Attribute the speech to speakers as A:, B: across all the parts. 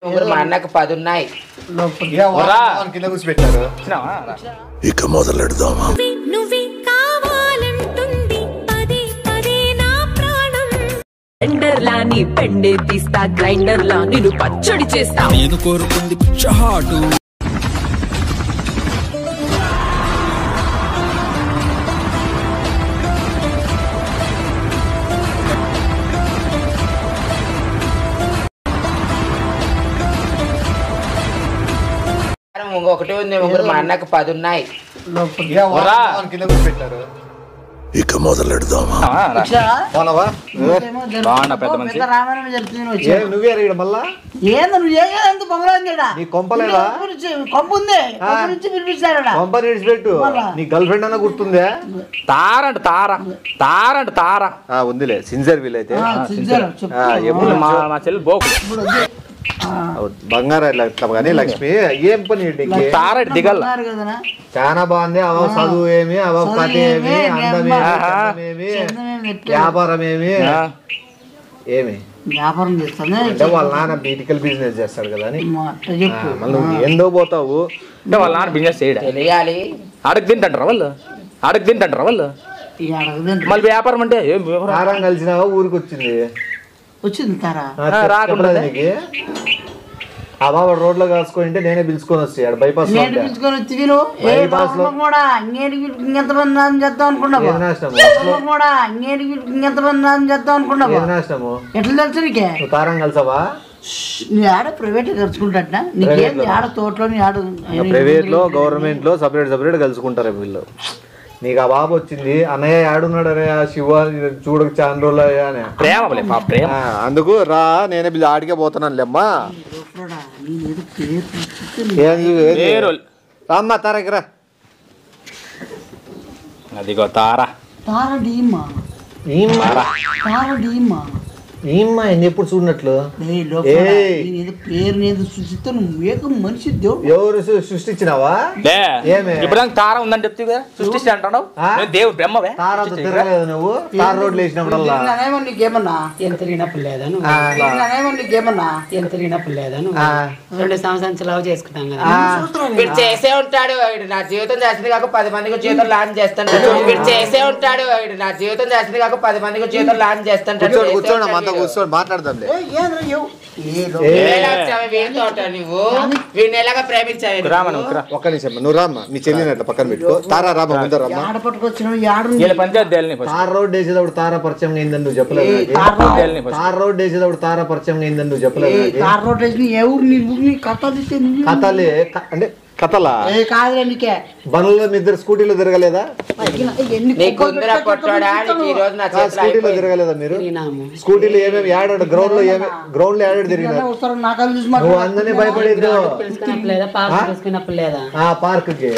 A: ముగ్గురు మా అన్నకు పది ఉన్నాయి
B: ఇక వాతావరణం కింద కూర్చోబెట్టారు
C: ఇక మొదలెడదామా
D: నువ్వే కావాలంటుంది పదే పదే నా ప్రాణం
E: గ్రైండర్ లాని పెండే తీస్తా గ్రైండర్ లా నేను పచ్చడి చేస్తా
F: నేను కోరుకుంది పిచ్చహాటు
A: ఇంకొకటి ఉంది ముగ్గురు మా అన్నకు పది ఉన్నాయి
B: ఇక వాతావరణం కింద కూర్చోబెట్టారు
C: ఇక మొదలెడదామా
B: పోనవా
G: బాగున్నా పెద్ద మనిషి
H: రామాయణం చెప్తున్నాను
B: ఏ నువ్వే ఇక్కడ మళ్ళా
H: ఏంది నువ్వు ఏ ఎంత పొగలేదు
B: నీ కొంపలేదా
H: కొంపు ఉంది కొంపు నుంచి పిలిపిస్తాడు
B: కొంప విడిచిపెట్టు నీ గర్ల్ ఫ్రెండ్ అన్న గుర్తుందే
G: తారంట తార తారంట తార
B: ఆ ఉందిలే సిన్సియర్ వీలైతే
H: చెప్పు
B: ఆ, ఎప్పుడు
G: మా మా చెల్లి బోకు
H: ఇప్పుడు వద్దు.
B: బంగారం ఇట్లా ఇట్లా కానీ లక్ష్మి ఏం పని నీకు
G: తార దిగల
H: ఉన్నారు కదనా
B: చాలా బాగుంది అవ చదువు ఏమి అవ
H: చదువు
B: కథ ఏమి
H: ఏమి,
B: అందమేమి
G: ఆహా.
B: చందమేమి,
H: చందమేమి ఎట్లా?
B: వ్యాపారం ఏమి ఏమి
H: వ్యాపారం చేస్తానే
B: అంటే వాళ్ళ నాన్న బీటికల్ బిజినెస్ చేస్తాడు కదా అని
H: అట్లా చెప్పు
B: ఆ, మళ్ళీ నువ్వు ఏందో పోతావు
G: అంటే వాళ్ళ నాన్న బిజినెస్ చేయడా
A: తెలియాలి
G: అడగ తింటాంటారా వాళ్ళు అడగ తింటాంటారా వాళ్ళు
H: ఈ అడగదండి
G: మళ్ళీ వ్యాపారం అంటే ఏం వ్యాపారం
B: కారం కలిసినావా ఊరికి వచ్చింది
H: వచ్చింది తారా
B: ఆ, చెప్-
G: రాకుండా
B: చెప్పలేదా నీకు? ఆ బాబు రోడ్లో కాసుకుంటే నేనే పిలుచుకొని వస్తాడు బైపాస్ లో
H: నేను
B: ఉంటే.
H: పిలుచుకొని వచ్చి విను ఏ
B: బై పాస్ లో-
H: లోపల కూడా ఇంకేటి ఇంకెంతమంది నాన్న చేద్దాం అనుకున్నావు
B: ఏది నాశనము?
H: లోపల కూడా ఇంకేటి ఇంకెంతమంది నాన్న చేద్దాం అనుకున్నావు
B: ఏది నాశనము
H: ఎట్లా తెలుసు నీకే
B: నువ్వు తారం కలిసావా
H: నీ ఆడ ప్రైవేట్ ఖర్చుకుంటా నీకేం
B: Private లో.
H: నీ ఆడ తోటలో నీ ఆడ
B: ప్రైవేట్ లో గవర్నమెంట్ లో సపరేట్ సపరేట్ కలుసుకుంటారు వీళ్ళు నీకు ఆ బాబు వచ్చింది అన్నయ్య ఆడున్నాడు అన్నయ్య శివ చూడక చాలా రోజులు అయ్యా అని
G: ప్రేమ బలే పాప ప్రేమ
B: ఆ, అందుకు రా నేనే బిల్లు ఆడికే పోతున్నాను లేమ్మా
H: లోపల నీ ఏదో పేరు చూస్తే
B: ఏం చూ- ఏది?
G: పేరు
B: రామ్మా తారకి రా
G: అదిగో తార
H: తార డీమా
B: ఏమ్మా
H: తార డీమా
B: ఏమ్మా ఎన్ని ఎప్పుడు చూడనట్లు
H: ఏయ్ లోపల
B: ఏయ్.
H: నీ ఏదో పేరు నేను చూస్తే నువ్వు ఏక మనిషి దేవుడు
B: ఎవరు సృ- సృష్టించినావా
G: లే
B: ఏమే?
G: ఇప్పుడు దాకా తార ఉందని చెప్తే కదా సృష్టిస్తే అంటున్నావు
B: ఆ?
G: నేను దేవుడు బ్రహ్మవే
B: తారతో తిరగలేదు నువ్వు తార రోడ్లు వేసినప్పుడల్లా
H: తిరిగినానేమో నీకేమన్నా
I: ఎంత తిరిగినప్పుడు లేదా నువ్వు
B: ఆ,
H: తిరిగినానేమో నీకేమన్నా
I: ఎంత తిరిగినప్పుడు లేదా నువ్వు
B: ఆ,
I: రెండు సంవత్సరాలు లవ్ చేసుకుంటాం కదా
B: ఆ.
A: వీడు చేసే ఉంటాడు వీడు నా జీవితం చేసింది కాక పది మందికి జీవితం లాన్ చేస్తాడు వీడు చేసే ఉంటాడు వీడు నా జీవితం చేసింది కాక పది మందికి జీవితం లాన్ చేస్తాడు
B: కూర్చోండి కూర్చోండి అమ్మ, అంతా కూర్చోండి మాట్లాడదాంలే
H: ఏయ్, ఏంద్రా ఎవ్? ఏ లో-
B: ఏ,
A: ఎలా వచ్చావు వీడితో ఉంటావు నువ్వు వీడిని ఎలాగా ప్రేమించావు
G: రామ
A: నువ్వు?
G: నువ్వు రా
B: ఒక్క నిమిషం నువ్వు రామ్మా నీ చెల్లిని అట్లా పక్కన పెట్టుకో తారా రామ్మా ముందర రమ్మా
H: ఆడ పట్టుకొచ్చినావు ఆడు
G: వీళ్ళ పంచాయతీ తేలిని ఫస్ట్
B: తార రోడ్ వేసేటప్పుడు తార పరిచయం అయిందని నువ్వు చెప్పలేదు నాకు.
H: తార రోడ్
G: తేలిని ఫస్ట్
B: తార రోడ్ వేసేటప్పుడు తార పరిచయం అయిందని నువ్వు చెప్పలేదు
H: ఏ
B: నాకు.
H: తార రోడ్ వేసి ఎవరు నీ నీ కథ తీస్తే నువ్వు
B: కథలే క- అంటే కథలా
H: ఏ కాదులే నీకే
B: బండ్లో మీ ఇద్దరు స్కూటీలో తిరగలేదా
H: ఎన్ని
A: నీ కుందర కొట్టాడా నీకు ఈ రోజు నా
B: ఆ,
A: చేతిలో
B: స్కూటీలో
A: అయిపోయింది.
B: తిరగలేదా మీరు
I: తిరిగినాము
B: స్కూటీలో ఏమేమి ఏడాడు గ్రౌండ్ లో ఏమే గ్రౌండ్ లో ఏడాడు తిరిగినారు
H: వస్తారు నా కళ్ళు చూసి
B: నువ్వు అందరినీ భయపడేద్దు
I: పిలుచుకున్నప్పుడు లేదా పాప పిలుచుకున్నప్పుడు లేదా
B: ఆ పార్క్ కి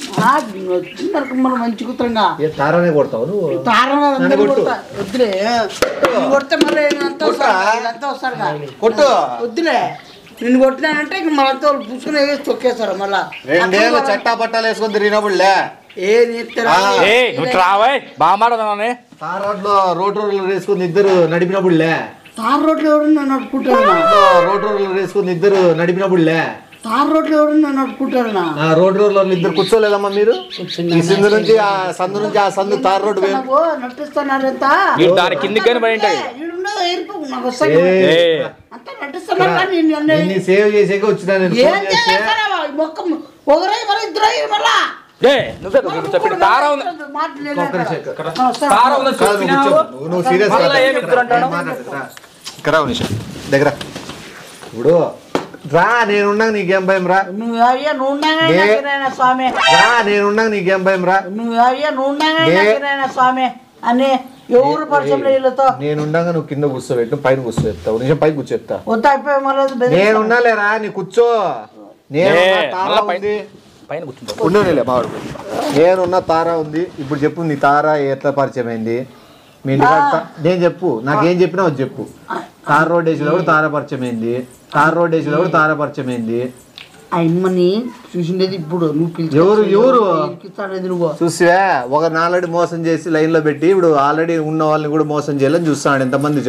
H: వచ్చిందరకు మనం మంచి కుత్రంగా
B: ఏ తారానే కొడతావు నువ్వు
H: తారణ
B: నన్ను కొట్టు.
H: వద్దులే నువ్వు కొడితే మళ్ళీ అంతా వస్తారు అంతా వస్తారుగా
B: కొట్టు
H: వద్దులే నిన్ను కొట్టినానంటే ఇంక మళ్ళంతా వాళ్ళు పుచ్చుకుని వేసి తొక్కేస్తారు మళ్ళా
B: రెండేళ్ళు చట్టా పట్టాలు వేసుకొని తిరిగినప్పుడులే
H: ఏ నేర్తారా
G: ఏ నువ్వు రావాయ్ బాగా మాట్లాడుతున్నానే
B: తార్ రోడ్ లో రోడ్ రోడ్లు వేసుకొని ఇద్దరు నడిపినప్పుడులే
H: తార్ రోడ్లు ఎవరన్నా నడుపుకుంటారు
B: రోడ్ రోడ్లు వేసుకొని ఇద్దరు నడిపినప్పుడులే
H: తార్ రోడ్లు ఎవరన్నా నడుపుకుంటారు
B: ఆ రోడ్ రోడ్లో ఇద్దరు కూర్చోలేదమ్మా మీరు ఈ సందు నుంచి ఆ సందు నుంచి ఆ సందు తార్ రోడ్డు వే-
H: నటిస్తున్నారు ఎంత
G: వీడు దాని కిందికని పడి ఉంటాయి
H: ఈడున్నది ఎరుపు నాకు వస్తాయి
B: ఏ,
G: ఏ
H: అంతా నటిస్తున్నారు కానీ నేను అన్నీ-
B: నిన్ను సేవ్ చేసేకే వచ్చినా నేను
H: ఏం
B: ఫోన్ చేస్తే
H: చేస్తారా మొక్క ఒకరై మరి ఇద్దరు అయ్యి మళ్ళా
G: ఏ నువ్వే చెప్పి తార ఉంది
H: మాటలేదు
B: ఒక్క నిమిషం ఇక్కడ.
G: తార ఉందని
B: కాదు, నువ్వు
G: చెప్పినావు.
B: కూర్చో. నువ్వు- నువ్వు సీరియస్
G: మళ్ళా ఏమి ఇద్దరు అంటాను?
B: ఇక్కడ రా నిమిషం దగ్గర ఇప్పుడు రా నేనున్నా నీకేం భయం రా
H: నువ్వు అయ్యా నువ్వు ఉండగానే
B: ఏ?
H: నాకినాయన స్వామి
B: రా నేనున్నా నీకేం భయం రా
H: నువ్వు అయ్యా నువ్వు ఉండగానే
B: ఏ?
H: నాకినాయన స్వామి అని ఎవరు పరిచయం వీళ్ళతో
B: నేనుండగా నువ్వు కింద కూర్చోబెట్టు పైన కూర్చోబెప్తావు నిమిషం పైకి కూర్చోబెప్తా
H: వద్దు అయిపోయి మళ్ళీ
B: నేనున్నా లేరా నీ కూర్చో నేను
G: ఏ,
B: తారా
G: మళ్ళా పైన-
B: ఉంది
G: పైన కూర్చుంటావు
B: ఉండేలే మావాడు నేనున్న తార ఉంది ఇప్పుడు చెప్పు నీ తార ఎట్లా పరిచయం అయింది మీ ఇంటికాడ తా- నేను చెప్పు నాకేం చెప్పినా అది చెప్పు తార రోడ్ వేసేటప్పుడు తార పరిచయం అయింది తార రోడ్ వేసేటప్పుడు తార పరిచయం అయింది
H: ఆ ఇమ్మని చూసిండేది ఇప్పుడు నువ్వు పిలిచి
B: ఎవరు ఎవరు
H: ఇరికిస్తాడేది నువ్వు
B: చూసివా ఒక నాలుగు మోసం చేసి లైన్ లో పెట్టి ఇప్పుడు ఆల్రెడీ ఉన్న వాళ్ళని కూడా మోసం చేయాలని చూస్తున్నాడు ఎంతమంది చెప్పు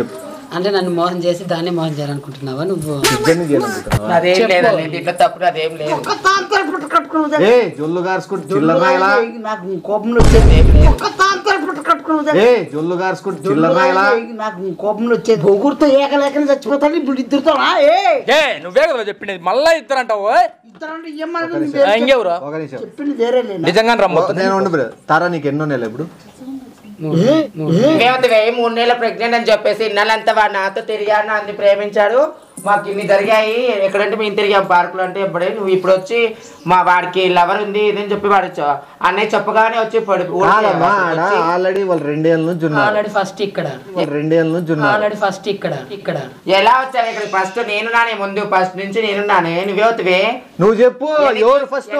I: అంటే నన్ను మోసం చేసి దాన్ని మోసం చేయాలనుకుంటున్నావా నువ్వు
B: ఇద్దరిని చేయాలనుకుంటున్నావా
A: అదేం లేదండి దీంట్లో తప్పు అదేం లేదు
H: ఒక్క తాంతర పుట్ట కట్టుకున్నది
B: ఏ జొల్లు గార్చుకుంటూ చిల్లరాయలా
H: నాకు కోపంలో వచ్చేది ఒక్క తాంతర పుట్ట కట్టుకున్నది
B: ఏ జొల్లు గార్చుకుంటూ చిల్లరాయలా
H: నాకు కోపంలో వచ్చేది పొగురుతో ఏకలేకని చచ్చిపోతాడు ఇప్పుడు ఇద్దరుతో ఏ
G: ఏ నువ్వే కదా చెప్పింది మళ్ళా ఇద్దరు అంటావు
H: ఇద్దరు ఏమన్నా
G: ఇంకెవరు
B: ఒక నిమిషం
H: చెప్పింది వేరే లేదు
G: నిజంగా రమ్మ
B: నేను ఉండు బ్రో తారా నీకు ఎన్నో నెలలు ఇప్పుడు
A: మేమంత వెయ్యి మూడు నెలలు ప్రెగ్నెంట్ అని చెప్పేసి ఇన్నాళ్ళంతా వాడు నాతో తిరిగాడు నన్ను ప్రేమించాడు మాకు ఇన్ని జరిగాయి ఎక్కడంటే మేము తిరిగాం పార్కులు అంటే ఎప్పుడే నువ్వు ఇప్పుడు వచ్చి మా వాడికి లవర్ ఉంది ఇదని చెప్పి వాడు వచ్చావు అన్నయ్య చెప్పగానే వచ్చి పడి
B: కాదమ్మా ఆడ ఆల్రెడీ వాళ్ళు రెండేళ్ళ నుంచి ఉన్నారు
I: ఆల్రెడీ ఫస్ట్ ఇక్కడ
B: వాళ్ళు రెండేళ్ళ నుంచి ఉన్నారు
I: ఆల్రెడీ ఫస్ట్ ఇక్కడ ఇక్కడ
A: ఎలా వచ్చావు ఇక్కడ ఫస్ట్ నేను నానే ముందు ఫస్ట్ నుంచి నేను నానే నువ్వే అవుతువే
B: నువ్వు చెప్పు ఎవరు ఫస్ట్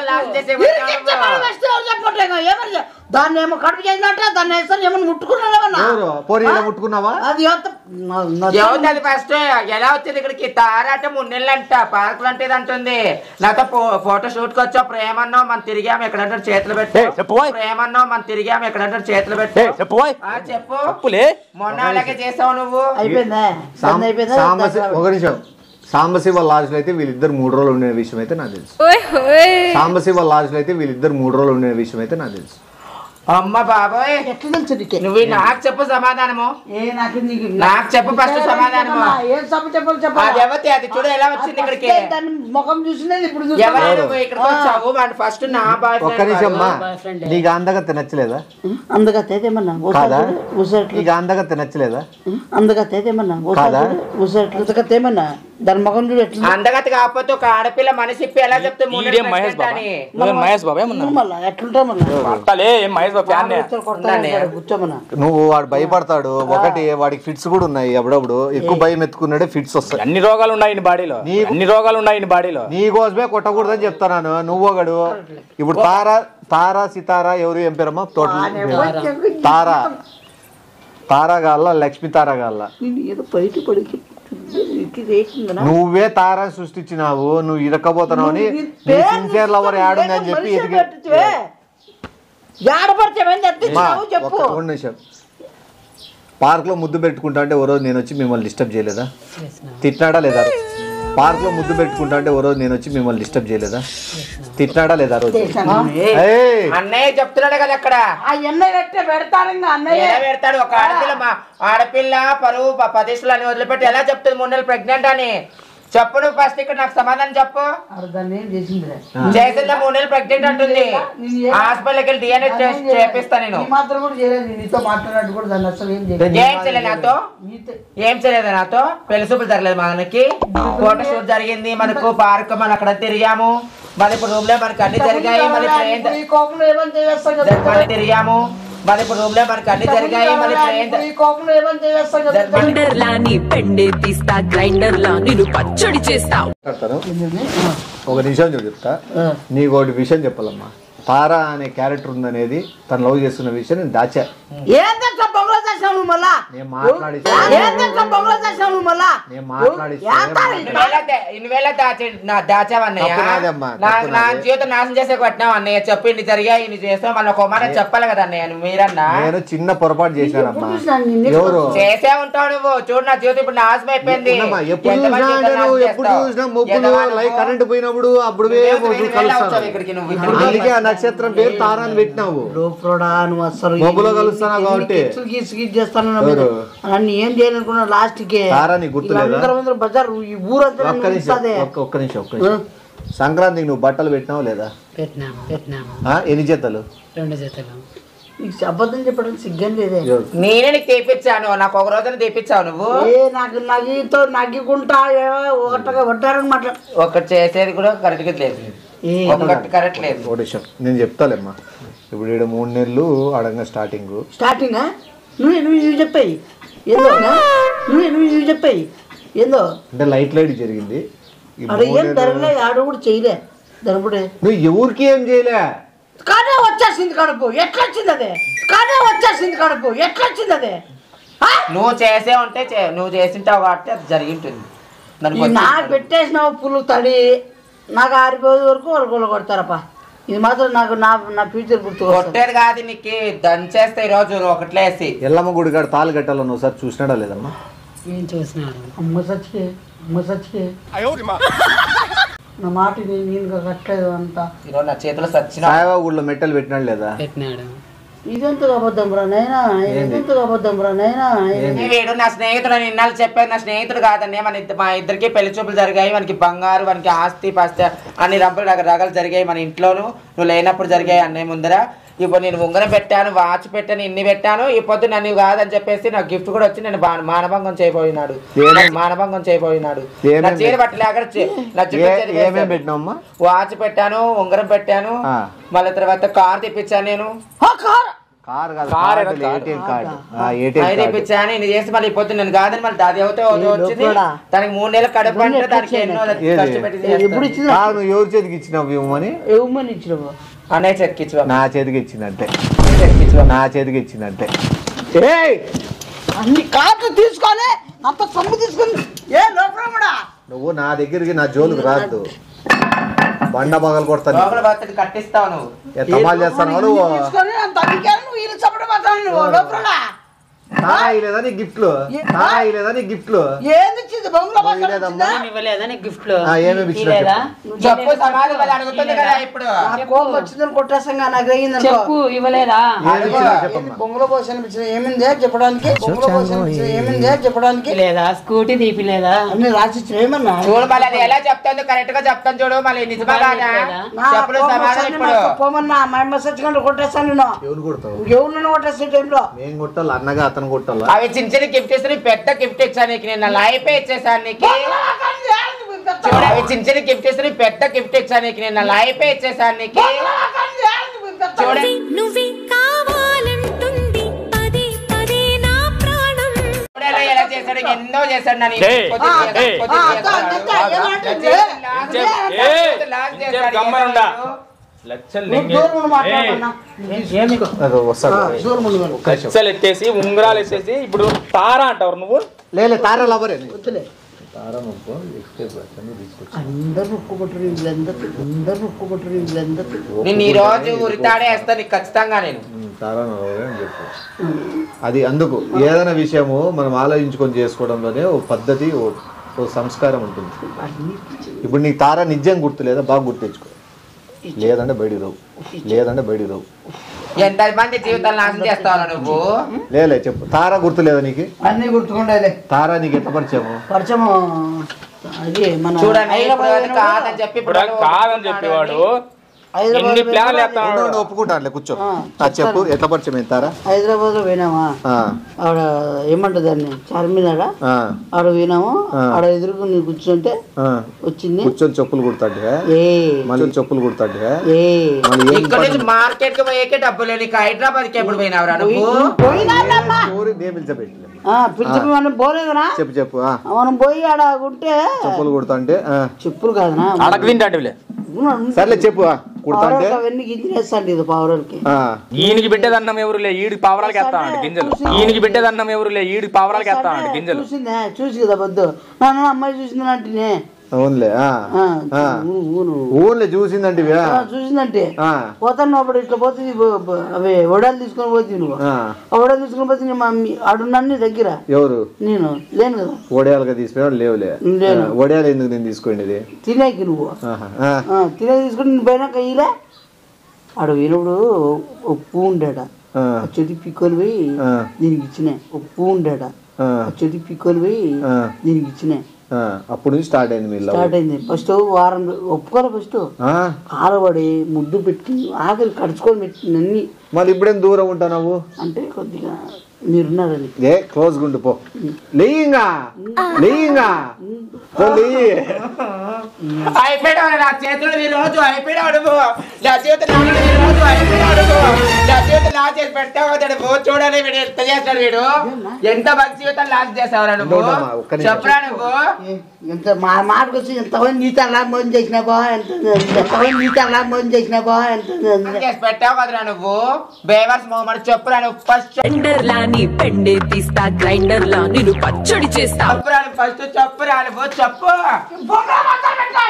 H: ఏమని దాన్ని ఏమో కడుపు చేసినట్ట దాన్ని వేస్తాను ఏమన్నా ముట్టుకున్నాడేమన్నా
B: ఎవరు పోనీ ఇలా ముట్టుకున్నావా
H: అది ఎంత నా- నా-
A: ఎవరిది అది ఫస్ట్ ఎలా వచ్చింది ఇక్కడికి తారాట మూడు నెలలు అంట పార్కులు అంటే ఇది అంటుంది నాతో ఫో- ఫోటో షూట్ కి వచ్చావు ప్రేమన్నావు మనం తిరిగాము ఎక్కడంటే చేతులు
G: ఏయ్, చెప్పు
A: పెట్టు
G: ఓయ్.
A: ప్రేమన్నావు మనం తిరిగాము ఎక్కడంటే చేతులు పెట్టు
G: ఏ చెప్పు ఓయ్.
A: ఆ, చెప్పు
G: చెప్పులే
A: మొన్న అలాగే చేసావు నువ్వు
H: అయిపోయిందా
B: సాం-
H: దాన్ని అయిపోయిందా
B: సాంబశి ఒక నిమిషం సాంబశివ లాడ్జ్లో అయితే వీళ్ళిద్దరు మూడు రోజులు ఉండే విషయం అయితే నాకు తెలుసు సాంబశివ లాడ్జ్లో అయితే వీళ్ళిద్దరు మూడు రోజులు ఉండే విషయం అయితే నాకు తెలుసు
A: అమ్మ బాబోయ్
H: ఎట్లా తెలుసు నీకే
A: నువ్వు నాకు చెప్పు సమాధానము
H: ఏ నాకు నీకు
A: నాకు చెప్పు ఫస్ట్ సమాధానము
H: ఏం సభ చెప్పాలి
A: అది
H: చెప్పాలి
A: ఎవరి అది చూడు ఎలా వచ్చింది ఇక్కడికి
H: దాని ముఖం చూసినది ఇప్పుడు
A: ఎవరు
H: చూస్తాను
A: నువ్వు ఇక్కడికి వచ్చావు వాడు ఫస్ట్ నా బాయ్
B: ఒక్క నిమిషం అమ్మా
I: boyfriend.
B: నీకు అందగత్త నచ్చలేదా
H: అందుగా తేదేమన్నా
B: కాదా
H: ఊసట్లు
B: నీకు అందగత్త నచ్చలేదా
H: అందుగా తేదేమన్నా
B: కాదా?
H: ఊసట్లు అందుగా తేమన్నా దాని ముఖం చూడు ఎట్లా
A: అందగతి కాకపోతే ఒక ఆడపిల్ల మనసి ఇప్పి ఎలా చెప్తే మూడు
G: ఈడేం
A: నెలలు
G: మహేష్
A: pregnant
G: బాబా
A: అని.
G: నువ్వేం మహేష్ బాబా ఏమన్నా
H: మళ్ళా ఎట్లుంటా మళ్ళా
G: అట్టలే ఏం మహేష్ బాబా ఫ్యాన్
H: కూర్చోమన్నా
B: నువ్వు వాడు భయపడతాడు ఒకటి వాడికి ఫిట్స్ కూడా ఉన్నాయి అప్పుడప్పుడు ఎక్కువ భయం ఎత్తుకున్నాడే ఫిట్స్ వస్తాయి
G: అన్ని రోగాలు ఉన్నాయి ఈ బాడీలో
B: నీకు-
G: అన్ని రోగాలు ఉన్నాయి ఈ బాడీలో
B: నీ కోసమే కొట్టకూడదని చెప్తాను నువ్వు ఒకడు ఇప్పుడు తారా తారా సితారా ఎవరు ఏం పేరమ్మా టోటల్ తారా తారా గాల్ల లక్ష్మి తారా గాల్ల
H: నేను ఏదో బయట పడికి ఇటు రేసిందనా
B: నువ్వే తారా సృష్టించినావు నువ్వు ఇరకపోతున్నావు అని నీ సిన్సియర్ లవర్ యాడుంది అని చెప్పి ఎదిగి
H: ఏడపరిచేమైంది
B: మా,
H: ఎత్తిచ్చినావు చెప్పు
B: ఒక్క ఒక నిమిషం పార్క్ లో ముద్దు పెట్టుకుంటా అంటే ఓ రోజు నేను వచ్చి మిమ్మల్ని డిస్టర్బ్ చేయలేదా తిట్టినాడా లేదా పార్క్ లో ముద్దు పెట్టుకుంటా అంటే ఓ రోజు నేను వచ్చి మిమ్మల్ని డిస్టర్బ్ చేయలేదా తిట్టినాడా లేదా ఆ రోజు ఏయ్!
A: అన్నయ్య చెప్తున్నాడు కదా అక్కడ
H: ఆ ఎన్న కట్టే పెడతాను ఇంకా అన్నయ్య
A: ఎలా పెడతాడు ఒక ఆడపిల్ల మా ఆడపిల్ల పరువు ప- పదేశులు అని వదిలిపెట్టి ఎలా చెప్తుంది మూడు నెలలు ప్రెగ్నెంట్ అని చెప్పు నువ్వు ఫస్ట్ ఇక్కడ నాకు సమాధానం చెప్పు
H: ఆడ దాన్ని ఏం చేసిందిలే
A: చేసిందా మూడు నెలలు ప్రెగ్నెంట్ అంటుంది హాస్పిటల్కి వెళ్ళి డిఎన్ఏ టెస్ట్ చేపిస్తా నేను
H: ఈ మాత్రం కూడా చేయలేదు నేను నీతో మాట్లాడినట్టు కూడా దాన్ని అసలు ఏం చేయలేదు
A: ఏం చేయలేదు నాతో
H: నీతో
A: ఏం చేయలేదు నాతో పెళ్లి చూపులు జరగలేదు మనకి ఫోటో షూట్ జరిగింది మనకు పార్క్ మనం అక్కడ తిరిగాము మన ఇప్పుడు రూమ్ లో మనకి అన్ని జరిగాయి మన ట్రైన్
H: ఇప్పుడు ఈ కోపంలో ఏమని చేస్తాం కదా
A: మనం తిరిగాము మన ఇప్పుడు రూమ్ లో మనకి అన్ని జరిగాయి మన ట్రైన్
H: ఇప్పుడు ఈ కోపంలో ఏమని చేస్తాం కదా
E: గ్రైండర్ లా నీ పెండే తీస్తా గ్రైండర్ లా నేను పచ్చడి చేస్తా
B: మాట్లాడతాను ఒక నిమిషం చూడు చెప్తా నీకు ఒకటి విషయం చెప్పాలమ్మా తారా అనే క్యారెక్టర్ ఉందనేది తను లవ్ చేస్తున్న విషయం నేను దాచా
H: ఏంటంటే బొమ్మలో చేసావు నువ్వు మళ్ళా
B: నేను మాట్లాడి
H: ఏంటంటే బొమ్మలో చేసావు నువ్వు మళ్ళా
B: నేను మాట్లాడి
A: ఇన్ని వేల దా- ఇన్ని వేల దాచి నా దాచావన్నయ్య
B: తప్పు నాదమ్మా,
A: నా
B: తప్పు
A: నా
B: నాదే.
A: జీవితం నాశనం చేసే కొట్టినావు అన్నయ్య చెప్పు ఇన్ని జరిగాయి ఇన్ని చేస్తావు మళ్ళీ ఒక మాట చెప్పాలి కదా అన్నయ్య నువ్వు మీరన్నా
B: నేను చిన్న పొరపాటు చేశానమ్మా
H: చూసినాను నిన్ను.
B: ఎవరు
A: చేసే ఉంటావు నువ్వు చూడు నా జీవితం ఇప్పుడు నాశనం అయిపోయింది
B: ఉన్నమ్మా, ఎప్పుడు
A: ఎంతమంది
B: చూసినా
A: జీవితాలు
B: అంటే నువ్వు
A: నాశనం
B: ఎప్పుడు
A: చేస్తావు?
B: చూసినా మొబ్బులు
A: ఎంతమంది
B: లైక్
A: నువ్వు?
B: కరెంట్ పోయినప్పుడు అప్పుడు
A: నువ్వు
B: మొబ్బులు
A: వేరే వేళ వచ్చావు
B: కలుస్తాను
A: ఇక్కడికి నువ్వు ఇక్కడికి.
B: అందుకే ఆ నక్షత్రం పేరు తారా అని పెట్టినావు
H: లోపడా నువ్వు అసలు
B: మబ్బులో కలుస్తున్నావు కాబట్టి.
H: గీసు గీసు చేస్తాను
B: ఎవరు?
H: నన్ను ఏం చేయాలనుకున్నా లాస్ట్ కి
B: తారా నీకు గుర్తులేదా?
H: అందరూ అందరూ బజార్ ఈ ఊరంతా
B: ఒక్క
H: నన్ను
B: నిమిషం
H: పిలుస్తాదే.
B: ఒక్క ఒక్క నిమిషం ఒక్క నిమిషం సంక్రాంతికి నువ్వు బట్టలు పెట్టినావు లేదా
I: పెట్టినాము పెట్టినాము
B: ఆ, ఎన్ని జతలు
I: రెండు జతలు
H: నీకు అబద్ధం చెప్పడం సిగ్గం లేదే
A: నేనే నీకు తెప్పించాను నాకు ఒక రోజున తెప్పించావు నువ్వు
H: ఏ నాకు నగితో నగ్గుకుంటా ఒకటగా వడ్డారని మాట్లాడు
A: ఒకటి చేసేది కూడా కరెక్ట్ గా లేదు
H: ఏ
A: ఒకటి కరెక్ట్ లేదు
B: ఒక నిమిషం నేను చెప్తాలేమ్మా ఇప్పుడు ఈడ మూడు నెలలు అడగ స్టార్టింగ్
H: స్టార్టింగ్ నువ్వు నువ్వు ఇవి చెప్పాయి ఏందో నువ్వు నువ్వు ఇవి చెప్పాయి ఏందో
B: అంటే లైట్ లైట్ జరిగింది ఈ
H: అక్కడ
B: మూడు
H: ఏం
B: నెలలు-
H: జరగలే ఆడ కూడా చేయలే దనపుడే
B: నువ్వు ఎవరికి ఏం చేయలే
H: కానీ వచ్చేసింది కడుపు ఎట్లా వచ్చింది అదే కానీ వచ్చేసింది కడుపు ఎట్లా వచ్చింది అదే ఆ?
A: నువ్వు చేసే ఉంటే చే- నువ్వు చేసింటావు కాబట్టి అది జరిగి ఉంటుంది నన్ను
H: ఈ నా పెట్టేసిన పుల్లు తడి నాకు ఆరిపోయే వరకు వాళ్ళు గొల్ల కొడతారప్ప ఇది మాత్రం నాకు నా నా ఫ్యూచర్ గుర్తు వస్తుంది.
A: కొట్టేది కాదు నీకు దంచేస్తే ఈ రోజు ఒకట్లేసి
B: ఎల్లమ్మ గుడి కాడ తాళ్ళు కట్టాలని ఒకసారి చూసినాడా లేదమ్మా
I: ఏం చూసినాడు
H: అమ్మ సచ్చి అమ్మ సచ్చి నా మాట నేను ఇంకా కట్టలేదు అంతా
A: ఈరోజు నా చేతిలో సచ్చిన
B: సాయిబాబా గుడిలో మెట్టలు పెట్టినాడు లేదా
I: పెట్టినాడు
H: ఇదెంతగా అబద్ధం రా నైనా ఇదెంతగా అబద్ధం రా నైనా
A: వీడు నా స్నేహితుడు అని ఇన్నాళ్ళు చెప్పాను నా స్నేహితుడు కాదండి మన ఇద్ద- మా ఇద్దరికి పెళ్లి చూపులు జరిగాయి మనకి బంగారు మనకి ఆస్తి పాస్తి అన్ని రంపులు రకరకాలు జరిగాయి మన ఇంట్లోను నువ్వు లేనప్పుడు జరిగాయి అన్నీ ముందర ఇప్పుడు నేను ఉంగరం పెట్టాను వాచ్ పెట్టాను ఇన్ని పెట్టాను ఈ పొద్దు నన్ను కాదని చెప్పేసి నాకు గిఫ్ట్ కూడా వచ్చి నేను బా- మానభంగం చేయబోయినాడు
B: ఏమేం-
A: నాకు మానభంగం చేయబోయినాడు
B: ఏమేం
A: నా చీర
B: పెట్-
A: పట్టలేక చీ- నా జుట్టు
B: ఏ-
A: చెరిగేశాడు.
B: ఏమేం పెట్టినావమ్మా
A: వాచ్ పెట్టాను ఉంగరం పెట్టాను
B: ఆ.
A: మళ్ళీ తర్వాత కార్ తెప్పించాను నేను
B: కార్ కాదు
G: కార్
B: కార్డు
G: ఏదో కార్.
B: ఏటీఎం కార్డు ఏటీఎం
A: ఐదు
B: కార్డు
A: తెప్పించాను ఇది చేసి మళ్ళీ పొద్దు నేను కాదని మళ్ళీ అది అవుతే
H: ఏ
A: వచ్చింది
H: లోపల?
A: దానికి మూడు నెలలు కడుపు అంటే దానికి ఎన్నో
B: ఏది?
A: కష్టపెట్టి
H: ఎప్పుడు ఇచ్చింది
B: కాదు నువ్వు ఎవరి చేతికి ఇచ్చినావు ఇవ్వమని
H: ఇవ్వమని ఇచ్చినావు
A: అన్నయ్య చెక్కిచ్చు
B: నా చేతికి ఇచ్చినట్టే
A: చెక్కిచ్చు
B: నా చేతికి ఇచ్చినట్టే
H: ఏయ్ అన్ని కార్లు తీసుకొని అంత సొమ్ము తీసుకొని ఏ లోపల కూడా
B: నువ్వు నా దగ్గరికి నా జోలికి రాదు బండ పగలు కొడతాను
A: లోపల బతుకు కట్టిస్తావు నువ్వు
B: ఏ తమాలు చేస్తాను నువ్వు
H: తీసుకొని అంత అడిగాను నువ్వు వీళ్ళు చప్పటి పడతాను నువ్వు లోపల
B: తారా ఇలేదా నీ గిఫ్ట్లు తారా ఇలేదా నీ గిఫ్ట్లు
H: ఏంది ఇచ్చింది బొంగుల పక్కన
B: ఇలేదమ్మా
I: నేను ఇవ్వలేదా నీకు గిఫ్ట్ లో
B: ఆ, ఏమేమి ఇచ్చినా
I: ఇవ్వలేదా?
A: చెప్పు సమాధి వాళ్ళు అడుగుతుంది కదా ఇప్పుడు
H: నాకు కోపం వచ్చిందని కొట్టేసంగా నాకు అయ్యింది
I: చెప్పు ఇవ్వలేదా
B: ఏమి ఇచ్చినా చెప్పమ్మా
H: బొంగుల పోసి అనిపించింది ఏమింది చెప్పడానికి బొంగుల పోసి అనిపించింది ఏమింది చెప్పడానికి
I: లేదా స్కూటీ తీపిలేదా
H: అన్ని రాసిచ్చిన ఏమన్నా
A: చూడు మళ్ళీ అది ఎలా చెప్తాను కరెక్ట్ గా చెప్తాను చూడు మళ్ళీ నిజమా కాదా
H: నా
A: చెప్పుడు
H: కోపం
A: సమాధానం
H: వస్తుంది
A: ఇప్పుడు
H: నాకు. పోమన్నా మా అమ్మ సచ్చికంటే కొట్టేస్తాను నేను
B: ఎవరు కొడతావు
H: ఎవరినైనా కొట్టేస్తే టైంలో
B: మేము కొట్టాలి అన్నగా అతను కొట్టాలా
A: అవి చిన్న చిన్న గిఫ్ట్ ఇస్తే పెద్ద గిఫ్ట్ ఇచ్చాను నీకు నేను నా లైఫ్ ఇచ్చేసాను నీకు చూడు అవి చిన్న చిన్న గిఫ్ట్ ఇస్తే పెద్ద గిఫ్ట్ ఇచ్చాను నీకు నేను నా లైఫ్ ఇచ్చేసాను నీకు చూడ
D: నువ్వే నువ్వే కావాలంటుంది పదే పదే నా ప్రాణం
A: చూడాలి ఎలా చేశాడు ఎన్నో చేశాడు నన్ను
G: ఏయ్,
A: కొద్ది చేశాడు,
G: ఏయ్.
A: కొద్ది
H: ఆ,
A: చేశాడు.
H: అత్త, అత్త, ఏమంటుంది?
A: లాస్ట్
G: ఇంచేప్-
A: చేశాడు,
G: ఏయ్,
A: లాస్ట్
G: ఇంచేప్
A: చేశాడు,
G: గమ్మనుండా.
A: చేశాడు.
G: లచ్చలు
H: నువ్వు
G: లెంగి-
H: దూరం మాట్లాడన్నా
B: అది వస్తాడు
H: దూరం ఉండగలవు
G: లచ్చలు ఎత్తేసి ఉంగరాలు ఎత్తేసి ఇప్పుడు తారా అంటావు నువ్వు
B: లేలే తారా లవరే
H: వద్దులే అందరూ ఒప్పుకుంటారు వీళ్ళందరూ అందరూ ఒప్పుకుంటారు వీళ్ళందరూ
A: నిన్ను ఈ రోజు ఉరితాడే వేస్తా నీకు ఖచ్చితంగా నేను
B: తారా లవరే అని చెప్పు అది అందుకు ఏదైనా విషయము మనం ఆలోచించుకొని చేసుకోవడంలోనే ఓ పద్ధతి ఓ ఓ సంస్కారం ఉంటుంది ఇప్పుడు నీకు తారా నిజం గుర్తు లేదా బాగా గుర్తు తెచ్చుకో లేదంటే బయటికి రావు లేదంటే బయటికి రావు
A: ఎంత మంది జీవితాలు నాశనం చేస్తావు నువ్వు
B: లేలే చెప్పు తారా గుర్తు లేదా నీకు
H: అన్ని గుర్తుకుండేలే
B: తారా నీకు ఎట్లా పరిచయము
H: పరిచయం అది మన
A: చూడండి ఇప్పుడు
H: హైదరాబాద్
A: అది కాదని చెప్పి
G: ఇప్పుడు అది కాదని చెప్పేవాడు
H: హైదరాబాద్
G: ఎన్ని ప్లాన్లు
H: పోయినామా?
G: వేస్తాడు
B: ఉండు, ఉండు, ఒప్పుకుంటానులే కూర్చో
H: ఆ,
B: ఆ, చెప్పు ఎట్లా పరిచయం అయింది తారా
H: హైదరాబాద్ లో పోయినామా
B: ఆ,
H: ఆడ ఏమంటది దాన్ని చార్మినాడ
B: ఆ,
H: ఆడ పోయినాము
B: ఆ.
H: ఆడ ఎదురుకు నీ కూర్చుంటే
B: ఆ.
H: వచ్చింది
B: కూర్చొని చెప్పులు కుడతాడు
H: ఏ
B: మళ్ళీ చెప్పులు కుడతాడు
H: ఏ
B: మళ్ళీ ఏం
A: ఇక్కడ నుంచి
B: పని?
A: మార్కెట్ కి పోయేకే డబ్బులు లేవు. నీకు హైదరాబాద్ కి ఎప్పుడు పోయినావురా నువ్వు
H: పోయినాళ్ళమ్మా
B: ఊరి నేను పిలిచబెట్టలే
H: పిలిచి మనం పోలేదనా
B: చెప్పు చెప్పు ఆ,
H: మనం పోయి ఆడ ఉంటే
B: చెప్పులు కుడతా అంటే ఆ.
H: చెప్పులు కాదనా
G: అడగ తింటాడులే
B: సర్లే చెప్పు ఆ, కుడతా అంటే
H: పవరాలకి అవన్నీ గింజలేస్తాండి ఇది పవరాలకి
B: ఆ,
G: ఈయనకి పెట్టేదన్నం ఎవరులే ఈడికి పావరాలకి వేస్తానంట గింజలు ఈయనకి పెట్టేదన్నం ఎవరులే ఈడికి పావరాలకి వేస్తానంట గింజలు
H: చూసిందే చూసి కదా పొద్దు నాన్న అమ్మాయి చూసింది అంటేనే
B: అవునులే ఆ,
H: ఆ,
B: ఆ.
H: ఊను, ఊను.
B: ఊర్లే చూసిందంటే
H: ఆ, చూసిందంటే పోతాను అప్పుడు ఇట్లా పోతుంది బ- బ- అవి వడాలు తీసుకొని పోతుంది నువ్వు ఆ వడాలు తీసుకొని పోతే నీ మమ్మీ ఆడున్నాను దగ్గర
B: ఎవరు
H: నేను లేను కదా
B: ఒడియాలుగా తీసుకున్నాడు లేవులే
H: లేను.
B: ఆ, ఒడియాలు ఎందుకు నేను తీసుకోండి
H: తినేకి నువ్వు
B: ఆహా, ఆ,
H: ఆ, తినేకి తీసుకొని నేను పోయినాక ఇలా ఆడ పోయినప్పుడు ఒక పువ్వు ఉండాడ
B: ఆ,
H: ఆ చెట్టు పిక్కొని పోయి
B: ఆ.
H: దీనికి ఇచ్చిన ఒక పువ్వు ఉండాడ
B: ఆ,
H: ఆ చెట్టు పిక్కొని పోయి
B: ఆ.
H: దీనికి ఇచ్చిన
B: ఆ, అప్పుడు నుంచి స్టార్ట్ అయింది మీ లవ్
H: స్టార్ట్ అయింది ఫస్ట్ వారం ఒప్పుకోలే ఫస్ట్
B: ఆ,
H: కాలబడి ముద్దు పెట్టి ఆకలి కడుచుకొని పెట్టి అన్ని
B: మళ్ళీ ఇప్పుడేం దూరం ఉంటావు
H: అంటే కొద్దిగా మీరున్నారని
B: ఏ క్లోజ్ గుండు పో లేయింగా లేయింగా పో లేయి
A: అయిపోయాడు నా చేతులు ఈ రోజు అయిపోయాడు నువ్వు నా చేతులు ఈ రోజు అయిపోయాడు నువ్వు నా చేతులు లాస్ చేసి పెడతావు కదా నువ్వు చూడాలి వీడు ఎంత చేస్తాడు వీడు ఎంత మంచి జీవితం లాస్ చేసావురా నువ్వు
B: ఉండమ్మా, ఒక్క నిమిషం.
A: చెప్పరా నువ్వు
H: ఎంత మా మాటకు వచ్చి ఎంతమంది నీత అలా మోసం చేసినా బా ఎంత ఎంతమంది నీత అలా మోసం చేసినా బా ఎంత
A: లాస్ చేసి పెట్టావు కదరా నువ్వు బేవర్స్ మొహమ్మద్ చెప్పురా నువ్వు ఫస్ట్
E: గ్రైండర్ లా నీ పెండే తీస్తా గ్రైండర్ లా నేను పచ్చడి చేస్తా
A: చెప్పురా నువ్వు ఫస్ట్ చెప్పురా నువ్వు చెప్పు
H: బొంగ మాత్రం పెట్టాడా? అంత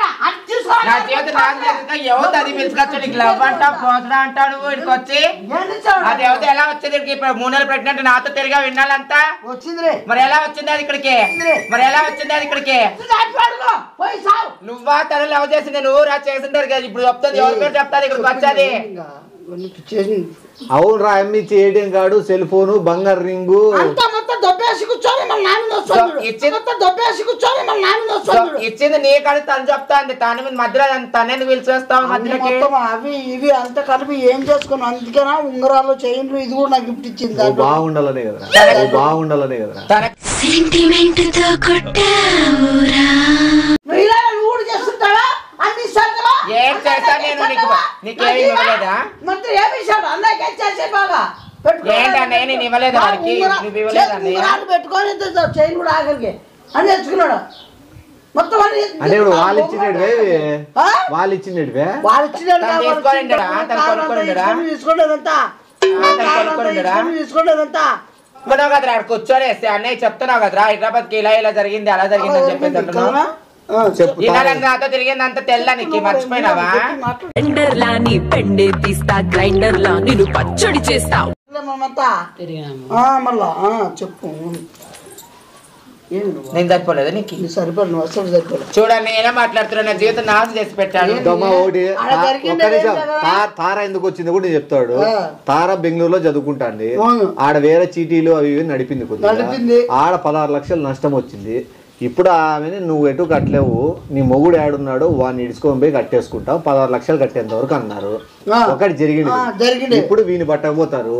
H: తీసుకో
A: నా జీవితం నాకు తెలియక ఎవరు అది పిలుచుకొచ్చు నీకు లవ్ అంటావు పోసడా అంటాడు ఇక్కడికి వచ్చి
H: ఏంటి చావు?
A: అది ఎవరు ఎలా వచ్చింది ఇక్కడికి ఇప్పుడు మూడు నెలలు ప్రెగ్నెంట్ నాతో తిరిగా వినాలంతా
H: వచ్చిందిరే
A: మరి ఎలా వచ్చింది అది ఇక్కడికి మరి ఎలా వచ్చింది అది ఇక్కడికి
H: పడుకో పోయి సావు
A: నువ్వా తన లవ్ చేసింది నువ్వు రా చేసింటారు కదా ఇప్పుడు చెప్తుంది ఎవరి పేరు చెప్తాది ఇక్కడికి వచ్చేది
H: ఇంకా ఇవన్నీ చేసి
B: అవును రా అమ్మి ఏటీఎం కార్డు సెల్ ఫోను బంగారు రింగు
H: అంతా మొత్తం దొబ్బేసి కూర్చొని మళ్ళీ నాన్న వస్తాడు
A: ఇచ్చింది-
H: మొత్తం దొబ్బేసి కూర్చొని మళ్ళీ నాన్న వస్తాడు
A: ఇచ్చింది నీ కాదు తను చెప్తా అండి తన మీద మధ్యలో తనే పిలిచేస్తావు మధ్యలోకి
H: మొత్తం అవి ఇవి అంతా కలిపి ఏం చేసుకున్నాం అందుకేనా ఉంగరాలు చైన్లు ఇది కూడా నాకు గిఫ్ట్ ఇచ్చింది
B: ఓ
H: దాంట్లో.
B: బాగుండాలనే కదరా ఓ బాగుండాలనే కదరా
A: తన
D: సెంటిమెంట్తో కొట్టావురా
H: నువ్వు ఇలా నువ్వు కూడా చేస్తుంటావా అన్ని ఇస్తావా
A: ఏం చేస్తా నేను నీకు నీకేమి ఇవ్వలేదా
H: మంత్రి ఏమి ఇచ్చాడు అన్నయ్యకి చేసే బాగా
A: ఏంటన్నా, నేను ఇవ్వలేదా వాడికి? నువ్వు ఇవ్వలేదా అన్నయ్య?
H: ఉంగరాలు పెట్టుకొని ఇంత చైన్ కూడా ఆఖరికి అని తెచ్చుకున్నాడు మొత్తం అన్ని
B: అంటే ఇప్పుడు వాళ్ళు ఇచ్చినట్టువే ఇవి?
H: ఆ?
B: వాళ్ళు ఇచ్చినట్టువే
H: వాళ్ళు ఇచ్చినాడు
A: తను
H: కాబట్టి
A: తీసుకొని ఉంటాడా? తను
H: కారు
A: కొనుక్కొని
H: అంతా
A: ఉంటాడా?
H: తీసుకొని తీసుకోలేదంతా
A: తను
H: కారు
A: కొనుక్కొని
H: అంతా
A: ఉంటాడా?
H: తీసుకొని తీసుకోలేదంతా
A: అనుకున్నావు కదరా ఆడ కూర్చొని వేస్తే అన్నయ్య చెప్తున్నావు కదరా హైదరాబాద్ కి ఇలా ఇలా జరిగింది అలా జరిగింది అని చెప్పేసి అంటున్నావు
B: చెప్పు
A: ఈ నెల నాతో తిరిగింది అంత తెల్ల నీకు మర్చిపోయినావా
E: గ్రైండర్ లా నీ పెండే తీస్తా గ్రైండర్ లా నిన్ను పచ్చడి చేస్తా
H: మనమంతా
I: తిరిగినాము
H: ఆ, మళ్ళా ఆ, చెప్పు ఏమి నువ్వు
A: నేను సరిపోలేదు నీకు
H: నీ సరిపోదు నువ్వు అసలు సరిపోదు
A: చూడండి నేనే మాట్లాడుతున్నా నా జీవితం నాశనం చేసి పెట్టాను
B: దొమ్మ ఒకటి
H: ఆడ
B: తా-
H: జరిగింది
B: ఒక్క నిమిషం
H: ఏం కదా?
B: తా- తార ఎందుకు వచ్చింది కూడా నేను చెప్తాడు
H: ఆ.
B: తార బెంగళూరులో చదువుకుంటాంది
H: అవును.
B: ఆడ వేరే చీటీలు అవి ఇవి నడిపింది
H: నడిపింది.
B: కొద్దిగా ఆడ పదహారు లక్షలు నష్టం వచ్చింది ఇప్పుడు ఆమెని నువ్వు ఎటు కట్టలేవు నీ మొగుడు ఏడున్నాడు వాడిని ఇడుచుకొని పోయి కట్టేసుకుంటావు పదహారు లక్షలు కట్టేంత వరకు అన్నారు
H: ఆ.
B: ఒకటి జరిగింది
H: ఆ, జరిగింది.
B: ఇప్పుడు వీని పట్టకపోతారు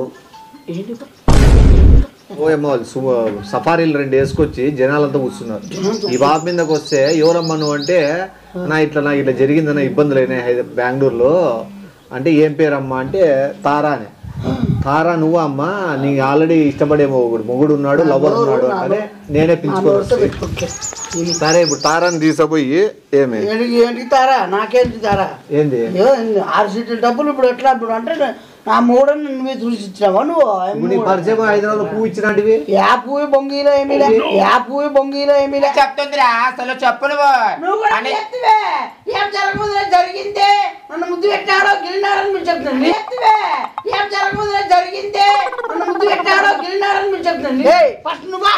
B: ఓ ఏమో సు- సఫారీలు రెండు వేసుకొచ్చి జనాలంతా కూర్చున్నారు ఈ బాబు మీదకి వస్తే ఎవరమ్మా నువ్వు అంటే నా ఇట్లా నాకు ఇట్లా జరిగిందన్న ఇబ్బందులు అయినాయి హైద- బెంగళూరులో అంటే ఏం పేరమ్మా అంటే తారా అని తారా నువ్వు అమ్మా నీకు ఆల్రెడీ ఇష్టపడే మొగుడు మొగుడు ఉన్నాడు లవర్ ఉన్నాడు అంటే నేనే పిలుచుకొని వస్తా. సరే ఇప్పుడు తారాని తీసుకుపోయి ఏమి
H: ఏంటి ఏంటి తారా నాకేంటి తారా
B: ఏంది
H: ఏ, ఆరు సీట్ల డబ్బులు ఇప్పుడు ఎట్లా ఇప్పుడు అంటే నా మూడని నువ్వే చూసి ఇచ్చినావా నువ్వు
B: ఇప్పుడు నీ పరిచయం హైదరాబాద్ పువ్వు ఇచ్చినట్టువి
H: యా పువ్వు బొంగిలో ఏమీ లే యా పువ్వు బొంగిలో ఏమీ లే
A: చెప్తుందిరా అసలు చెప్పు నువ్వు
H: నువ్వు కూడా
A: అని
H: ఎత్తివే ఏం జరగముందే జరిగింది నన్ను ముద్దు పెట్టాడో గిలినాడని మీరు చెప్తున్నాను ఎత్తివే ఏం జరగముందే జరిగింది నన్ను ముద్దు పెట్టాడో గిలినాడని మీరు చెప్తున్నాను ఫస్ట్ నువ్వా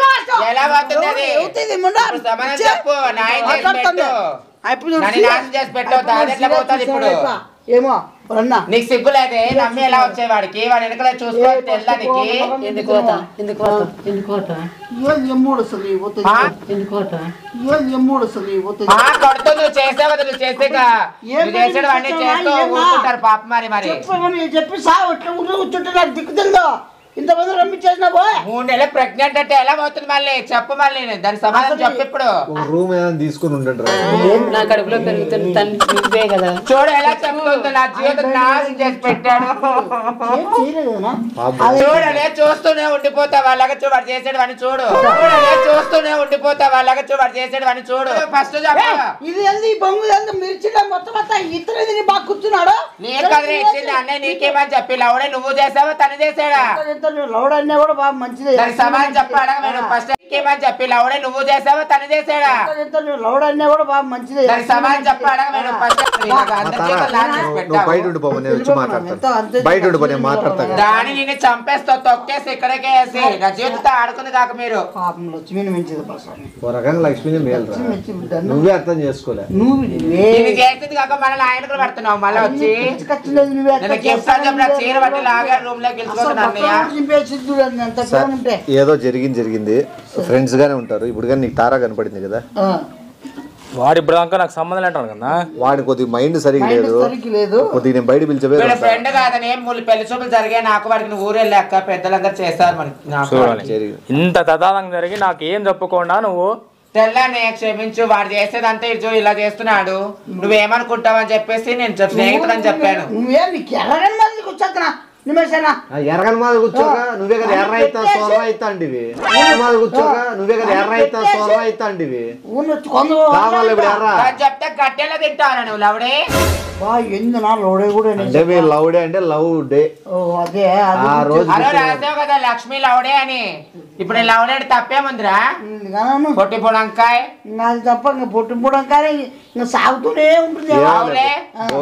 A: ఎలా పోతుంది అది? ఇప్పుడు సమాధానం చెప్పు, న్యాయం చేసి పెట్టు. నన్ను నాశనం చేసి పెట్టు, దాని ఎట్లా పోతుంది ఇప్పుడు?
H: ఏమో అన్నా
A: నీకు సిగ్గులేదే నమ్మి ఎలా వచ్చేవాడికి వాడి వెనకలే చూసుకో తెల్లానికి
I: ఎందుకు పోతా ఎందుకు పోతా ఎందుకు పోతా
H: ఏం ఎమ్మూడు అసలు ఈ పోతుంది
A: ఆ?
I: ఎందుకు పోతా
H: ఏం ఎమ్మూడు అసలు ఈ పోతుంది
A: ఆ, కొడుతూ నువ్వు చేసావు కదా, నువ్వు చేసాక నువ్వు చేసాడు అన్ని చేస్తూ ఊరుకుంటారు పాప మరి మరి
H: చెప్పమని చెప్పి సావు ఇట్లా ఊరు కూర్చుంటే నాకు దిక్కు తెలుదో ఇంతమంది పంపించేసిన పోయ్
A: మూడు నెలలు ప్రెగ్నెంట్ అంటే ఎలా పోతుంది మళ్ళీ చెప్పు మళ్ళీ దానికి సమాధానం చెప్పు ఇప్పుడు
B: ఒక రూమ్ ఏదైనా తీసుకుని ఉండండి రా
I: నా కడుపులో పెరుగుతుంది తల్లి నువ్వే కదా
A: చూడు ఎలా చెప్తుంది నా జీవితం నాశనం చేసి పెట్టాడు
H: ఏం చేయలేదు కదా
B: పాపం.
A: చూడలే చూస్తూనే ఉండిపోతా వాళ్ళగా చూడు వాడు చేసాడు అని చూడు చూడలే చూస్తూనే ఉండిపోతా వాళ్ళగా చూడు వాడు చేసాడు అని చూడు ఫస్ట్ చెప్పు
H: ఇది ఏంది ఈ బొంగు ఏంది మిర్చిలో మొత్తం అంతా ఇతర ఇది బాగా కూర్చున్నాడు
A: నీ కదరే ఇచ్చింది అన్నయ్య నీకేమని చెప్పి లవడే నువ్వు చేసావా తను చేసాడా
H: లౌడ్ అన్నా కూడా బాగా మంచిదే
A: దానికి సమాధానం చెప్పు అడగ ఫస్ట్ నీకేమని చెప్పి లవడే నువ్వు చేసావా తను చేసాడా
H: లౌడ్ అన్నా కూడా బాగా మంచిదే
A: దానికి సమాధానం చెప్పు అడగ ఫస్ట్
B: ఆ తారా, నువ్వు నువ్వు బయట ఉండిపోవు నేను వచ్చి మాట్లాడతాను బయట ఉండిపో నేను మాట్లాడతాను
A: దాని నేను చంపేస్తా తొక్కేసి ఇక్కడికే వేసి నా జీవితంతో ఆడుకుంది కాక మీరు
H: పాపం లక్ష్మిని మించింది బస్
B: ఓ రకంగా లక్ష్మిని మేలు రా
H: మించి బిడ్డ
B: నువ్వే అర్థం చేసుకోలే
H: నువ్వు
A: ఇది చేసింది కాక మళ్ళీ ఆయన కూడా పెడుతున్నావు మళ్ళీ వచ్చి
H: ఖర్చులేదు నువ్వే
A: నేను గిఫ్ట్ అని చెప్పిన చీర బట్టి లాగా రూమ్ లోకి వెళ్ళిపోతున్నా అన్నయ్య
H: చింపేసి ఎంత
B: సరే,
H: ఉంటే
B: ఏదో జరిగింది జరిగింది ఫ్రెండ్స్ గానే ఉంటారు ఇప్పుడు కానీ నీకు తారా కనపడింది కదా
H: ఆ,
G: వాడు ఇప్పుడు దాకా నాకు సంబంధం అంటాను కదా
B: వాడి కొద్దిగా మైండ్ సరిగా
H: మైండ్
B: లేదు
H: సరిగ్గా లేదు
B: కొద్దిగా నేను బయట పిలిచబోయి
A: వీళ్ళ ఫ్రెండ్ కాదని ముళ్ళు పెళ్లి చూపులు జరిగాయి నాకు వాడికి నువ్వు ఊరు వెళ్ళాక పెద్దలందరూ చేస్తారు మనకి నాకు
G: చూడాలి
B: జరిగింది
G: ఇంత తదాదంగా జరిగి నాకు ఏం చెప్పకుండా నువ్వు
A: తెల్లని క్షమించు వాడు చేసేదంతా ఇటు ఇలా చేస్తున్నాడు నువ్వేమనుకుంటావు అని చెప్పేసి నేను చెప్- స్నేహితుడని చెప్పాను
H: నువ్వే నీకు ఎర్రగని మందికి వచ్చేస్తున్నా నిమిషానా
B: ఎర్రగని మీద కూర్చోక నువ్వే కదా ఎర్ర అయితా సొర్ర అయితా అండివి ఎర్ర మీద కూర్చోక నువ్వే కదా ఎర్ర అయితా సొర్ర అయితా అండివి
H: ఊనొచ్చు కొంద
B: కావాలి ఇప్పుడు ఎర్ర
A: అని చెప్తే గట్టెలో తింటావా నువ్వు లవడే
H: బా ఎందు నా లోడే కూడా
B: అంటే మీరు లవ్ డే అంటే లవ్ డే
H: ఓ అదే అది
B: ఆ రోజు
A: అరే రాసావు కదా లక్ష్మి లవడే అని ఇప్పుడు నేను లవడే అంటే తప్పేముందిరా
H: కాను
A: పొట్టి పొలంకాయ
H: నాది తప్ప ఇంకా పొట్టు పుడం కానీ ఇంకా సాగుతూనే ఉంటుంది
A: అవులే
B: ఓ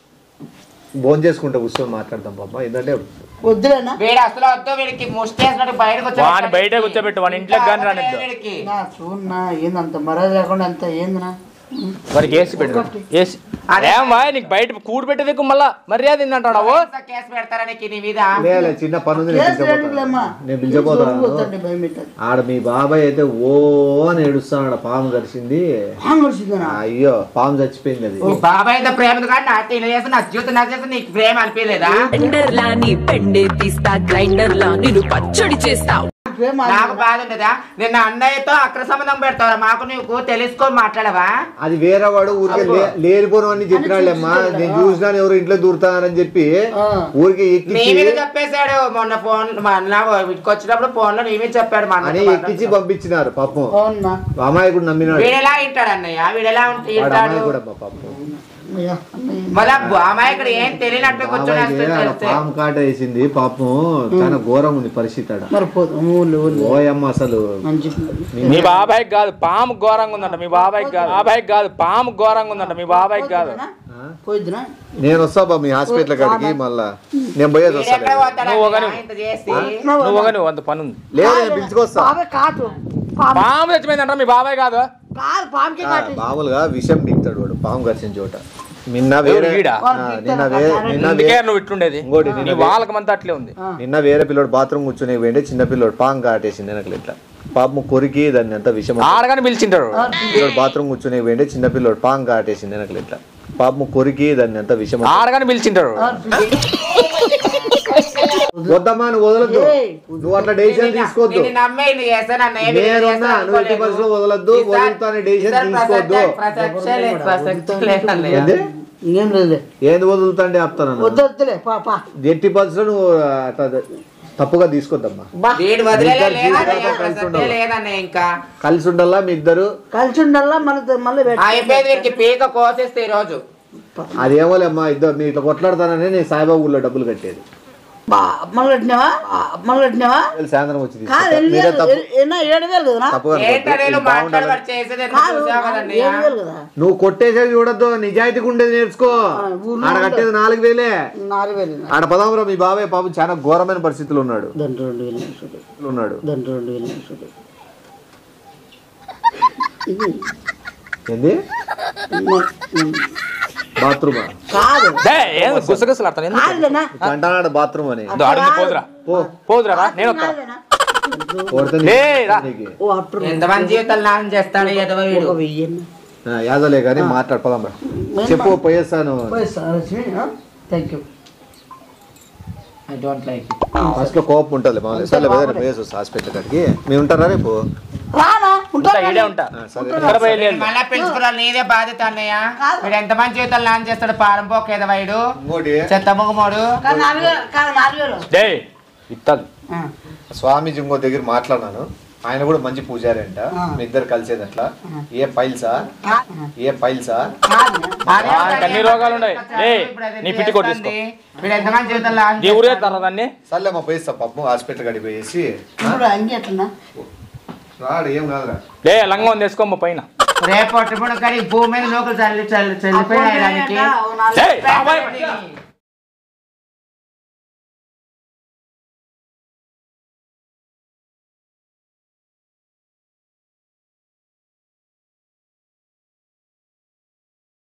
B: భోజనం చేసుకుంటే కూర్చొని మాట్లాడతాం పాప ఎందుకంటే
H: వద్దులేనా
A: వీడు అసలు వద్దు వీడికి ముష్టేసినట్టు బయటకు వచ్చి
G: వాడిని బయట కూర్చోబెట్టు వాడి ఇంట్లోకి కానీ రానిద్దు
A: వీడికి
H: నా చూడనా ఏందంత మర్యాద లేకుండా అంత ఏందినా
G: వాడికి ఏసి పెట్టు ఏసి ఏమా నీకు బయట కూడి పెట్టేది మళ్ళా మర్యాద ఏందంటాడావు
A: కేసు పెడతారా నీకు నీ మీద
B: లేదు చిన్న పని ఉంది నేను
H: కేసు ఎందుకులేమ్మా?
B: పిలిచిపోతాను నేను పిలిచిపోతాను
H: వద్దండి భయం పెట్టదు
B: ఆడ మీ బాబాయ్ అయితే ఓ అని ఏడుస్తాడు పాము కరిచింది
H: కాంగ్రెస్నా
B: అయ్యో పాము చచ్చిపోయింది అది
A: నీ బాబాయ్ ఎంత ప్రేమ కానీ నా తిన చేసి నా జీవితం నా చేసి నీకు ప్రేమ అనిపించలేదా
E: గ్రైండర్ లా నీ పెండే తీస్తా గ్రైండర్ లా నేను పచ్చడి చేస్తా
H: ప్రేమ
A: నాకు బాధ ఉండదా నిన్న అన్నయ్యతో అక్ర సంబంధం పెడతావా మాకు నీకు తెలుసుకొని మాట్లాడవా
B: అది వేరే వాడు ఊరికే లే- లేనిపోను చెప్పినాళ్ళమ్మా నేను చూసినాను ఎవరు ఇంట్లో దూరుతానని చెప్పి ఊరికి
A: నీ
B: ఎక్కించి
A: మీద చెప్పేశాడు మొన్న ఫోన్ మా అన్న వీటికి వచ్చినప్పుడు ఫోన్ లో నీ మీద చెప్పాడు మా
B: అని
A: అన్న
B: ఎక్కించి పంపించినారు పాపం
H: అవునా
B: అమాయకుడు నమ్మినాడు
A: వీడెలా వింటాడు అన్నయ్య వీడెలా ఉంట-
B: వాడు
A: వింటాడు
B: అమాయకుడు అమ్మా పాపం
H: అయ్యా,
A: మళ్ళా అమాయకుడు ఏం తెలియనట్టు కూర్చొని
B: బాబాయ్కి
A: వస్తే
B: ఆడ
A: తెలిస్తే.
B: పాము కాట వేసింది పాపం చాలా ఘోరం ఉంది పరిస్థితి ఆడ
H: మరి పోదు ఊళ్ళు ఊళ్ళు
B: ఓయమ్మ అసలు
H: మంచి
G: మీ బాబాయ్ కాదు పాము ఘోరంగా ఉందంట మీ బాబాయ్ కాదు బాబాయ్ కాదు పాము ఘోరంగా ఉందంట మీ బాబాయ్ కాదు
H: పోయిద్దునా
B: నేను వస్తా బా మీ హాస్పిటల్ కాడికి మళ్ళా నేను పోయేది వస్తా
A: వీడెక్కడ పోతాడు
G: నువ్వు
A: అన్నయ్య?
G: ఒకను.
A: ఇంత చేసి
G: నువ్వు ఒక నువ్వు అంత పని ఉంది
B: లేదు నేను పిలుచుకొస్తా
H: బాబే కాటు పాము
G: పాము చచ్చిపోయిందంట మీ బాబాయ్ కాదు
H: కాదు పాముకే
B: ఆ,
H: కాటు
B: మామూలుగా విషం దిగుతాడు వాడు పాము కరిచిన చోట నిన్న వేరే
G: ఎవరు వీడా?
B: ఆ, నిన్న వేరే నిన్న
G: అందుకే
B: వే-
G: నువ్వు ఇట్లుండేది
B: ఇంకోటి నిన్న
G: నీ
B: వే-
G: వాళ్ళకమంతా అట్లే ఉంది
B: నిన్న వేరే పిల్లోడు బాత్రూమ్ కూర్చునే పోయిండే చిన్న పిల్లోడు పాము కాటేసింది వెనకలు ఇట్లా పాపం కొరికి దాన్ని అంతా విషం
G: ఆడగానే పిలిచింటారు
B: పిల్లోడు బాత్రూమ్ కూర్చునే పోయిండే చిన్న పిల్లోడు పాము కాటేసింది వెనకలు ఇట్లా పాపం కొరికి దాన్ని అంతా విషం
G: ఆడగానే పిలిచింటారు
B: వద్దమ్మా నువ్వు వదలొద్దు నువ్వు అట్లా డెసిషన్ తీసుకోవద్దు
A: నిన్ను నమ్మే ఇది చేశాను అన్నయ్య. వీడు
B: నేనున్నా
A: చేస్తాను
B: నువ్వు ఎట్టి
A: అనుకోలేదు.
B: పరిస్థితుల్లో వదలొద్దు
A: ఈసారి-
B: వదులుతానే డెసిషన్
A: ఈసారి
B: తీసుకోవద్దు
A: ప్రసక్తే- ప్రసక్తే లేదు, ప్రసక్తే లేదు అన్నయ్య.
B: ఏంది
H: ఏం లేదులే
B: ఏంది వదులుతాంటే చెప్తాను
H: వద్దు వద్దులే పా పా
B: ఎట్టి పరిస్థితుల్లో నువ్వు అట్లా తప్పుగా తీసుకోద్దమ్మా
H: బా
A: వీడు వదిలేలే
B: ఇద్దరు
A: లేదన్నయ్య,
B: జీవితాలతో కలిసి
A: ప్రసక్తే
B: ఉండాలి.
A: లేదన్నయ్య ఇంకా
B: కలిసి ఉండాలా మీ ఇద్దరు
H: కలిసి ఉండల్లా మళ్ళీ మళ్ళీ పెట్ట
A: అయిపోయింది వీడికి పీక కోసేస్తే ఈ రోజు
B: అదేమోలేమ్మా ఇద్దరు నీ ఇట్లా కొట్లాడతానని నేను సాయిబాబు ఊళ్ళో డబ్బులు కట్టేది
H: బా మళ్ళీ పెట్టినావా మళ్ళీ పెట్టినావా
B: వీళ్ళు సాయంత్రం వచ్చి
H: కాదు
B: తీసుకుంటా.
H: ఎన్ని
B: మీరే
H: వేలు
B: తప్పు
H: ఎన్నో ఏడు వేలు కదనా
B: తప్పుగా అనుకోవద్దు.
A: ఏంటనే
B: ఇది
A: నువ్వు
B: బాగుండాలి.
A: మాట్లాడబడి చేసేది ఎందుకు
H: కాదు
A: చూసావు కదన్నయ్య?
H: ఏడు వేలు కదా
B: నువ్వు కొట్టేసేది చూడొద్దు నిజాయితీగా ఉండేది నేర్చుకో
H: ఊర్లో
B: ఆడ కట్టేది నాలుగు వేలే
H: నాలుగు వేలు
B: ఆడ పదాంలో మీ బాబాయ్ పాపం చాలా ఘోరమైన పరిస్థితులు ఉన్నాడు
H: దాంట్లో రెండు వేలు చూడు
B: ఉన్నాడు
H: దాంట్లో రెండు వేలు చూడు
B: ఏంది బాత్రూమ్
H: కాదు
G: డే, ఏం గుసగుసలు ఆడతాను ఎందుకు?
H: కాదులేనా
B: అంటున్నాడు బాత్రూమ్ అని
G: ఇదో అడుగు పోదురా
B: పో
G: పోదురా రా, నేను వస్తాను
H: కాదులేనా
B: కొడితే
G: లే, రా.
B: నీకు.
H: ఓ అట్టు
A: ఎంతమంది జీవితాలు నాశనం చేస్తాడు ఎదవ వీడు
H: ఒక వెయ్యి
B: ఆ, యాదలే కానీ మాట్లాడు పదమ్మా చెప్పు పోయేస్తాను
H: thank you
A: I don't like
B: first లో కోపం ఉంటుంది మామూలు సరే లేదా పోయేసి వస్తా హాస్పిటల్ కాడికి మీరు ఉంటారా రేపు
H: రానా ఉంటా
G: ఉంటా, ఈడే ఉంటా
B: ఆ, సరే
G: ఇక్కడ బయలుదేరు
A: మళ్ళా పిలుచుకురాలి నీదే బాధ్యత అన్నయ్య వీడు ఎంతమంది జీవితాలు నాశనం చేస్తాడు పారంపోక ఎదవ వీడు
B: ఇంకోటి
A: చెత్తమ్మగుమోడు
H: కాదు నాలుగు వేలు కాదు నాలుగు వేలు
G: డే ఇత్తది
B: స్వామీజీ ఇంకో దగ్గర మాట్లాడినాను ఆయన కూడా మంచి పూజారి అంట మీ ఇద్దరు కలిసేది అట్లా ఏ పైల్సా ఏ పైల్సా
A: అదే
G: వానికి అన్ని రోగాలు ఉన్నాయి. ఏయ్, నీ పిట్టి కొట్టేసుకో.
A: వీడు ఎంతమంది జీవితాలు నాశనం
G: నీ ఊరే
A: చేస్తాడు?
G: తర దాన్ని
B: సర్లే మా పోయిస్తా పాపం హాస్పిటల్ కాడికి పోయేసి
H: ఇప్పుడు అంగి ఎట్లన్నా
B: రాడు ఏం కాదురా
G: లే లంగం తీసుకోమ్మ పైన
A: రేపటి కూడా కానీ భూమి మీద నూకలు చల్లి చల్లి చల్లిపోయినాయి దానికి
G: ఏయ్, బాబాయ్.